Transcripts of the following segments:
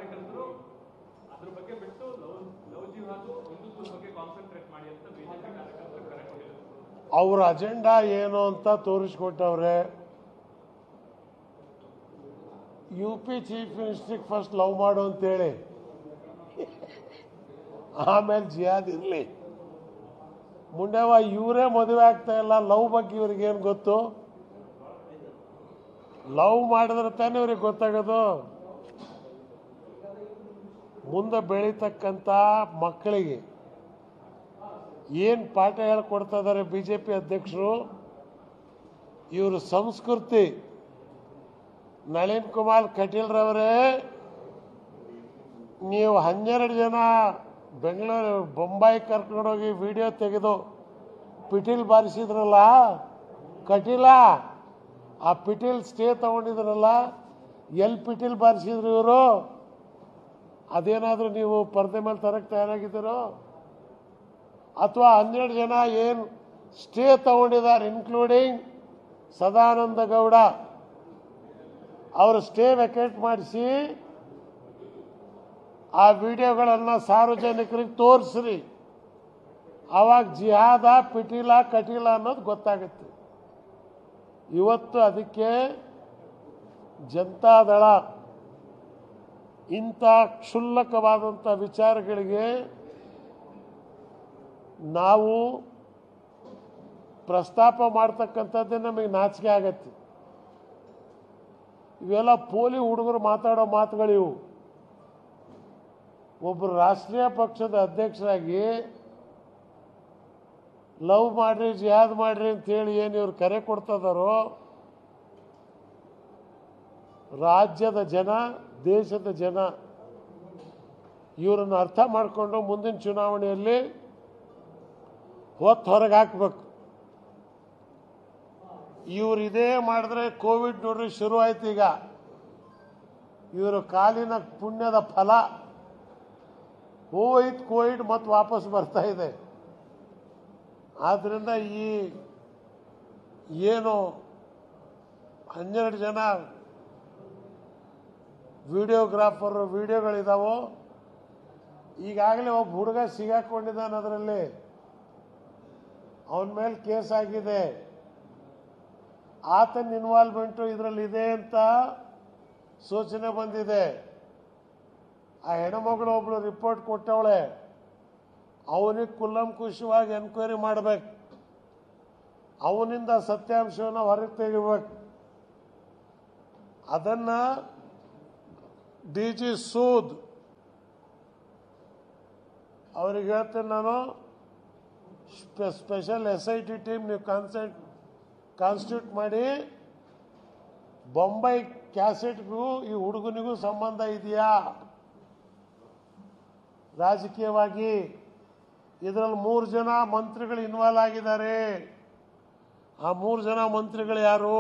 ಕಾರ್ಯಕರ್ತರು ಅದ್ರ ಬಗ್ಗೆ ಬಿಟ್ಟು ಲವ್ ಲವ್ ಜಿಹಾದ್ ಹಿಂದುತ್ವದ ಬಗ್ಗೆ ಕಾನ್ಸಂಟ್ರೇಟ್ ಮಾಡಿ ಅಂತ ಬಿಜೆಪಿ ಕಾರ್ಯಕರ್ತರು ಕರೆ ಕೊಟ್ಟಿದ್ದಾರೆ ಅವ್ರ ಅಜೆಂಡಾ ಏನು ಅಂತ ತೋರಿಸ್ಕೊಟ್ಟವ್ರೆ ಯು ಪಿ ಚೀಫ್ ಮಿನಿಸ್ಟ್ರಿಗೆ ಫಸ್ಟ್ ಲವ್ ಮಾಡು ಅಂತೇಳಿ ಆಮೇಲೆ ಜಿಯಾದ್ ಇರಲಿ ಮುಂಡೆವ ಇವರೇ ಮದುವೆ ಆಗ್ತಾ ಇಲ್ಲ ಲವ್ ಬಗ್ಗೆ ಇವ್ರಿಗೇನು ಗೊತ್ತು ಲವ್ ಮಾಡಿದ್ರೆ ತಾನೇ ಇವ್ರಿಗೆ ಗೊತ್ತಾಗೋದು ಮುಂದೆ ಬೆಳೀತಕ್ಕಂಥ ಮಕ್ಕಳಿಗೆ ಏನು ಪಾಠ ಹೇಳ್ಕೊಡ್ತಾ ಇದ್ದಾರೆ ಬಿ ಜೆ ಪಿ ಅಧ್ಯಕ್ಷರು ಇವರು ಸಂಸ್ಕೃತಿ ನಳಿನ್ ಕುಮಾರ್ ಕಟೀಲ್ರವರೇ ನೀವು ಹನ್ನೆರಡು ಜನ ಬೆಂಗಳೂರು ಬೊಂಬಾಯಿ ಕರ್ಕೊಂಡೋಗಿ ವಿಡಿಯೋ ತೆಗೆದು ಪಿಟೀಲ್ ಬಾರಿಸಿದ್ರಲ್ಲ ಕಟೀಲ ಆ ಪಿಟೀಲ್ ಸ್ಟೇ ತಗೊಂಡಿದ್ರಲ್ಲ ಎಲ್ಲಿ ಪಿಟೀಲ್ ಬಾರಿಸಿದ್ರು ಇವರು ಅದೇನಾದರೂ ನೀವು ಪರದೆ ಮೇಲೆ ತರಕ್ಕೆ ತಯಾರಾಗಿದ್ದೀರೋ ಅಥವಾ ಹನ್ನೆರಡು ಜನ ಏನು ಸ್ಟೇ ತಗೊಂಡಿದ್ದಾರೆ ಇನ್ಕ್ಲೂಡಿಂಗ್ ಸದಾನಂದ ಗೌಡ ಅವರು ಸ್ಟೇ ವೆಕೇಟ್ ಮಾಡಿಸಿ ಆ ವಿಡಿಯೋಗಳನ್ನು ಸಾರ್ವಜನಿಕರಿಗೆ ತೋರಿಸ್ರಿ ಅವಾಗ ಜಿಹಾದ ಪಿಟೀಲ ಕಟೀಲ ಅನ್ನೋದು ಗೊತ್ತಾಗುತ್ತೆ ಇವತ್ತು ಅದಕ್ಕೆ ಜನತಾದಳ ಇಂಥ ಕ್ಷುಲ್ಲಕವಾದಂಥ ವಿಚಾರಗಳಿಗೆ ನಾವು ಪ್ರಸ್ತಾಪ ಮಾಡ್ತಕ್ಕಂಥದ್ದೇ ನಮಗೆ ನಾಚಿಕೆ ಆಗತ್ತೆ ಇವೆಲ್ಲ ಪೋಲಿ ಹುಡುಗರು ಮಾತಾಡೋ ಮಾತುಗಳಿವು ಒಬ್ಬರು ರಾಷ್ಟ್ರೀಯ ಪಕ್ಷದ ಅಧ್ಯಕ್ಷರಾಗಿ ಲವ್ ಮಾಡ್ರಿ ಜಿಹಾದ್ ಮಾಡ್ರಿ ಅಂತೇಳಿ ಏನು ಇವ್ರು ಕರೆ ಕೊಡ್ತಿದಾರೋ ರಾಜ್ಯದ ಜನ ದೇಶದ ಜನ ಇವರನ್ನು ಅರ್ಥ ಮಾಡಿಕೊಂಡು ಮುಂದಿನ ಚುನಾವಣೆಯಲ್ಲಿ ಹೊತ್ತು ಹೊರಗೆ ಹಾಕ್ಬೇಕು ಇವ್ರು ಇದೇ ಮಾಡಿದ್ರೆ ಕೋವಿಡ್ ನೋಡ್ರಿ ಶುರು ಆಯ್ತು ಈಗ ಇವರು ಕಾಲಿನ ಪುಣ್ಯದ ಫಲ ಹೋಯ್ತು ಕೋವಿಡ್ ಮತ್ತೆ ವಾಪಸ್ ಬರ್ತಾ ಇದೆ ಆದ್ರಿಂದ ಈ ಏನು ಹನ್ನೆರಡು ಜನ ವಿಡಿಯೋಗ್ರಾಫರ್ ವಿಡಿಯೋಗಳಿದಾವೋ ಈಗಾಗಲೇ ಒಬ್ಬ ಹುಡುಗ ಸಿಗಾಕೊಂಡಿದ್ದಾನೆ ಅದರಲ್ಲಿ ಅವನ ಮೇಲೆ ಕೇಸ್ ಆಗಿದೆ ಆತನ ಇನ್ವಾಲ್ವ್ಮೆಂಟು ಇದರಲ್ಲಿ ಇದೆ ಅಂತ ಸೂಚನೆ ಬಂದಿದೆ ಆ ಹೆಣ್ಮಗಳು ಒಬ್ಳು ರಿಪೋರ್ಟ್ ಕೊಟ್ಟವಳೆ ಅವನಿಗೆ ಕುಲ್ಲಂಕುಷವಾಗಿ ಎನ್ಕ್ವೈರಿ ಮಾಡಬೇಕು ಅವನಿಂದ ಸತ್ಯಾಂಶವನ್ನು ಹೊರಗೆ ತೆಗಿಬೇಕು ಅದನ್ನ ಡಿ ಜಿ ಸೂದ್ ಅವ್ರಿಗೆ ಹೇಳ್ತೇನೆ ನಾನು special S I T team ನೀವು ಕಾನ್ಸೆಂಟ್ ಕಾನ್ಸ್ಟಿಟ್ಯೂಟ್ ಮಾಡಿ ಬೊಂಬೈ ಕ್ಯಾಸೆಟ್ಗೂ ಈ ಹುಡುಗನಿಗೂ ಸಂಬಂಧ ಇದೆಯಾ ರಾಜಕೀಯವಾಗಿ ಇದರಲ್ಲಿ ಮೂರು ಜನ ಮಂತ್ರಿಗಳು ಇನ್ವಾಲ್ವ್ ಆಗಿದ್ದಾರೆ ಆ ಮೂರು ಜನ ಮಂತ್ರಿಗಳು ಯಾರು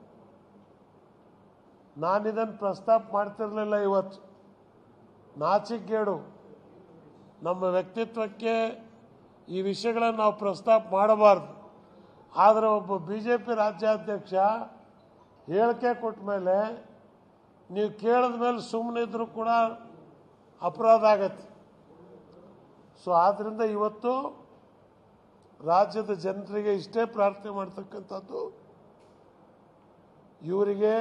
ನಾನು ಇದನ್ನು ಪ್ರಸ್ತಾಪ ಮಾಡ್ತಿರ್ಲಿಲ್ಲ ಇವತ್ತು ನಾಚಿಕೆಗೇಡು ನಮ್ಮ ವ್ಯಕ್ತಿತ್ವಕ್ಕೆ ಈ ವಿಷಯಗಳನ್ನು ನಾವು ಪ್ರಸ್ತಾಪ ಮಾಡಬಾರ್ದು ಆದರೆ ಒಬ್ಬ ಬಿ ಜೆ ಪಿ ರಾಜ್ಯಾಧ್ಯಕ್ಷ ಹೇಳಿಕೆ ಕೊಟ್ಟ ಮೇಲೆ ನೀವು ಕೇಳಿದ ಮೇಲೆ ಸುಮ್ಮನೆ ಇದ್ರೂ ಕೂಡ ಅಪರಾಧ ಆಗತ್ತೆ ಸೊ ಆದ್ದರಿಂದ ಇವತ್ತು ರಾಜ್ಯದ ಜನರಿಗೆ ಇಷ್ಟೇ ಪ್ರಾರ್ಥನೆ ಮಾಡ್ತಕ್ಕಂಥದ್ದು ಇವರಿಗೆ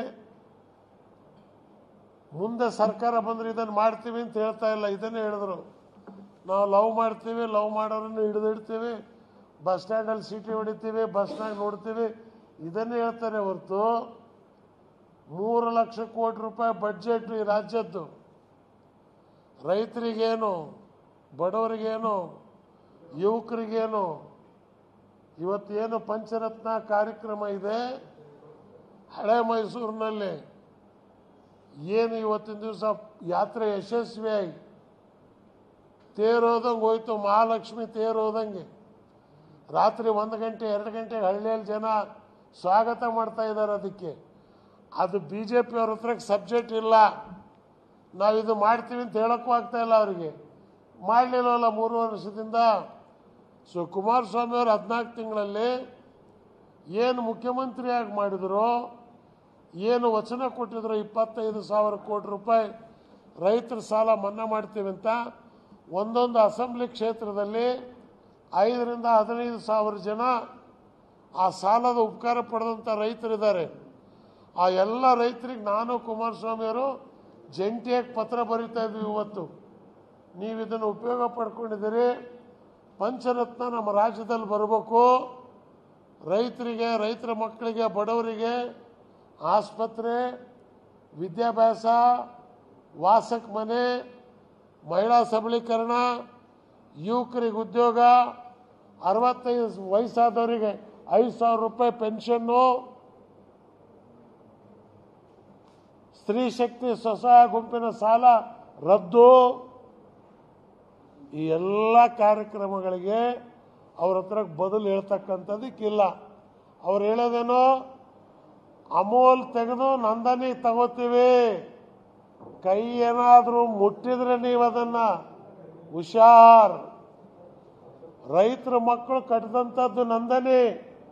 ಮುಂದೆ ಸರ್ಕಾರ ಬಂದ್ರೆ ಇದನ್ನು ಮಾಡ್ತೀವಿ ಅಂತ ಹೇಳ್ತಾ ಇಲ್ಲ ಇದನ್ನೇ ಹೇಳಿದ್ರು ನಾವು ಲವ್ ಮಾಡ್ತೀವಿ ಲವ್ ಮಾಡೋರನ್ನು ಹಿಡಿದಿಡ್ತೀವಿ ಬಸ್ ಸ್ಟ್ಯಾಂಡಲ್ಲಿ ಸೀಟಿ ಹೊಡಿತೀವಿ ಬಸ್ನಾಗ ನೋಡ್ತೀವಿ ಇದನ್ನೇ ಹೇಳ್ತಾರೆ ಹೊರತು ಮೂರು ಲಕ್ಷ ಕೋಟಿ ರೂಪಾಯಿ ಬಡ್ಜೆಟ್ ಈ ರಾಜ್ಯದ್ದು ರೈತರಿಗೇನು ಬಡವರಿಗೇನು ಯುವಕರಿಗೇನು ಇವತ್ತೇನು ಪಂಚರತ್ನ ಕಾರ್ಯಕ್ರಮ ಇದೆ ಹಳೆ ಮೈಸೂರಿನಲ್ಲಿ ಏನು ಇವತ್ತಿನ ದಿವಸ ಯಾತ್ರೆ ಯಶಸ್ವಿಯಾಗಿ ತೇರೋದಂಗೆ ಹೋಯ್ತು ಮಹಾಲಕ್ಷ್ಮಿ ತೇರೋದಂಗೆ ರಾತ್ರಿ ಒಂದು ಗಂಟೆ ಎರಡು ಗಂಟೆಗೆ ಹಳ್ಳಿಯಲ್ಲಿ ಜನ ಸ್ವಾಗತ ಮಾಡ್ತಾ ಇದ್ದಾರೆ ಅದಕ್ಕೆ ಅದು ಬಿ ಜೆ ಪಿ ಅವ್ರ ಹತ್ರ ಸಬ್ಜೆಕ್ಟ್ ಇಲ್ಲ ನಾವು ಇದು ಮಾಡ್ತೀವಿ ಅಂತ ಹೇಳಕ್ಕೂ ಆಗ್ತಾ ಇಲ್ಲ ಅವರಿಗೆ ಮಾಡಲಿಲ್ಲವಲ್ಲ ಮೂರು ವರ್ಷದಿಂದ ಸೊ ಕುಮಾರಸ್ವಾಮಿ ಅವರು ಹದಿನಾಲ್ಕು ತಿಂಗಳಲ್ಲಿ ಏನು ಮುಖ್ಯಮಂತ್ರಿಯಾಗಿ ಮಾಡಿದ್ರು ಏನು ವಚನ ಕೊಟ್ಟಿದ್ರು ಇಪ್ಪತ್ತೈದು ಸಾವಿರ ಕೋಟಿ ರೂಪಾಯಿ ರೈತರ ಸಾಲ ಮನ್ನಾ ಮಾಡ್ತೀವಿ ಅಂತ ಒಂದೊಂದು ಅಸೆಂಬ್ಲಿ ಕ್ಷೇತ್ರದಲ್ಲಿ ಐದರಿಂದ ಹದಿನೈದು ಸಾವಿರ ಜನ ಆ ಸಾಲದ ಉಪಕಾರ ಪಡೆದಂಥ ರೈತರಿದ್ದಾರೆ ಆ ಎಲ್ಲ ರೈತರಿಗೆ ನಾನು ಕುಮಾರಸ್ವಾಮಿಯವರು ಜಂಟಿಯಾಗಿ ಪತ್ರ ಬರೀತಾ ಇದ್ವಿ ಇವತ್ತು ನೀವು ಇದನ್ನು ಉಪಯೋಗ ಪಡ್ಕೊಂಡಿದ್ದೀರಿ ಪಂಚರತ್ನ ನಮ್ಮ ರಾಜ್ಯದಲ್ಲಿ ಬರಬೇಕು ರೈತರಿಗೆ ರೈತರ ಮಕ್ಕಳಿಗೆ ಬಡವರಿಗೆ ಆಸ್ಪತ್ರೆ ವಿದ್ಯಾಭ್ಯಾಸ ವಾಸಕ್ಕೆ ಮನೆ ಮಹಿಳಾ ಸಬಲೀಕರಣ ಯುವಕರಿಗೆ ಉದ್ಯೋಗ ಅರವತ್ತೈದು ವಯಸ್ಸಾದವರಿಗೆ ಐದು ಸಾವಿರ ರೂಪಾಯಿ ಪೆನ್ಷನ್ನು ಸ್ತ್ರೀ ಶಕ್ತಿ ಸ್ವಸಹಾಯ ಗುಂಪಿನ ಸಾಲ ರದ್ದು ಈ ಎಲ್ಲ ಕಾರ್ಯಕ್ರಮಗಳಿಗೆ ಅವ್ರ ಹತ್ರ ಬದಲು ಹೇಳ್ತಕ್ಕಂಥದ್ದಕ್ಕಿಲ್ಲ ಅವ್ರು ಹೇಳೋದೇನೋ ಅಮೂಲ್ ತೆಗೆದು ನಂದನಿ ತಗೋತೀವಿ ಕೈ ಏನಾದರೂ ಮುಟ್ಟಿದ್ರೆ ನೀವು ಅದನ್ನ ಹುಷಾರ್ ರೈತರ ಮಕ್ಕಳು ಕಟ್ಟಿದಂಥದ್ದು ನಂದನಿ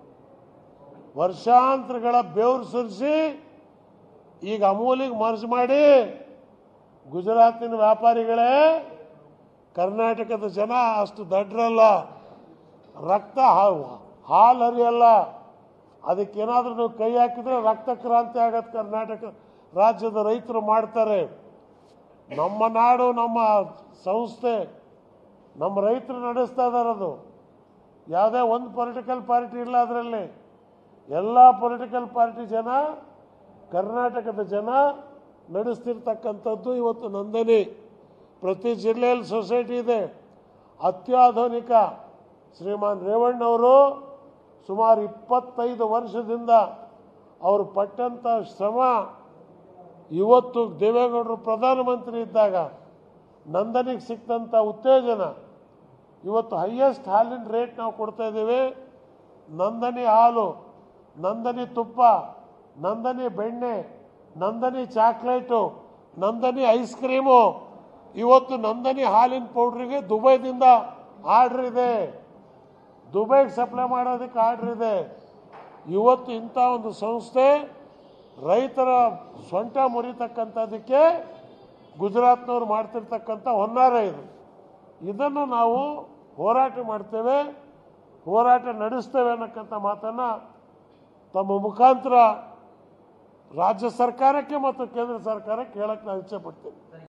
ವರ್ಷಾಂತರಗಳ ಬೆವರು ಸುರಿಸಿ ಈಗ ಅಮೂಲಿಗೆ ಮರ್ಜ್ ಮಾಡಿ ಗುಜರಾತಿನ ವ್ಯಾಪಾರಿಗಳೇ ಕರ್ನಾಟಕದ ಜನ ಅಷ್ಟು ದಡ್ರಲ್ಲ ರಕ್ತ ಹಾ- ಹಾಲು ಹರಿಯಲ್ಲ ಅದಕ್ಕೇನಾದ್ರೂ ನೀವು ಕೈ ಹಾಕಿದ್ರೆ ರಕ್ತ ಕ್ರಾಂತಿ ಆಗತ್ತೆ ಕರ್ನಾಟಕ ರಾಜ್ಯದ ರೈತರು ಮಾಡ್ತಾರೆ ನಮ್ಮ ನಾಡು ನಮ್ಮ ಸಂಸ್ಥೆ ನಮ್ಮ ರೈತರು ನಡೆಸ್ತಾ ಇದ್ದಾರೆ ಅದು ಯಾವುದೇ ಒಂದು ಪೊಲಿಟಿಕಲ್ ಪಾರ್ಟಿ ಇಲ್ಲ ಅದರಲ್ಲಿ ಎಲ್ಲ ಪೊಲಿಟಿಕಲ್ ಪಾರ್ಟಿ ಜನ ಕರ್ನಾಟಕದ ಜನ ನಡೆಸ್ತಿರ್ತಕ್ಕಂಥದ್ದು ಇವತ್ತು ನಂದನಿ ಪ್ರತಿ ಜಿಲ್ಲೆಯಲ್ಲಿ ಸೊಸೈಟಿ ಇದೆ ಅತ್ಯಾಧುನಿಕ ಶ್ರೀಮಾನ್ ರೇವಣ್ಣವರು ಸುಮಾರು ಇಪ್ಪತ್ತೈದು ವರ್ಷದಿಂದ ಅವರು ಪಟ್ಟಂಥ ಶ್ರಮ ಇವತ್ತು ದೇವೇಗೌಡರು ಪ್ರಧಾನಮಂತ್ರಿ ಇದ್ದಾಗ ನಂದನಿಗೆ ಸಿಕ್ತಂಥ ಉತ್ತೇಜನ ಇವತ್ತು ಹೈಯೆಸ್ಟ್ ಹಾಲಿನ ರೇಟ್ ನಾವು ಕೊಡ್ತಾ ಇದ್ದೀವಿ ನಂದನಿ ಹಾಲು ನಂದನಿ ತುಪ್ಪ ನಂದನಿ ಬೆಣ್ಣೆ Nandini chocolate Nandini ice cream ಇವತ್ತು ನಂದನಿ ಹಾಲಿನ ಪೌಡ್ರಿಗೆ ದುಬೈದಿಂದ ಆರ್ಡರ್ ಇದೆ ದುಬೈಗೆ ಸಪ್ಲೈ ಮಾಡೋದಕ್ಕೆ ಆರ್ಡರ್ ಇದೆ ಇವತ್ತು ಇಂಥ ಒಂದು ಸಂಸ್ಥೆ ರೈತರ ಸೊಂಟ ಮುರಿತಕ್ಕಂಥದ್ದಕ್ಕೆ ಗುಜರಾತ್ನವ್ರು ಮಾಡ್ತಿರ್ತಕ್ಕಂಥ ಹೊನ್ನಾರ ಇದು ಇದನ್ನು ನಾವು ಹೋರಾಟ ಮಾಡ್ತೇವೆ ಹೋರಾಟ ನಡೆಸ್ತೇವೆ ಅನ್ನಕ್ಕಂಥ ಮಾತನ್ನು ತಮ್ಮ ಮುಖಾಂತರ ರಾಜ್ಯ ಸರ್ಕಾರಕ್ಕೆ ಮತ್ತು ಕೇಂದ್ರ ಸರ್ಕಾರಕ್ಕೆ ಹೇಳಕ್ಕೆ ನಾನು ಇಚ್ಛೆ ಪಡ್ತೇನೆ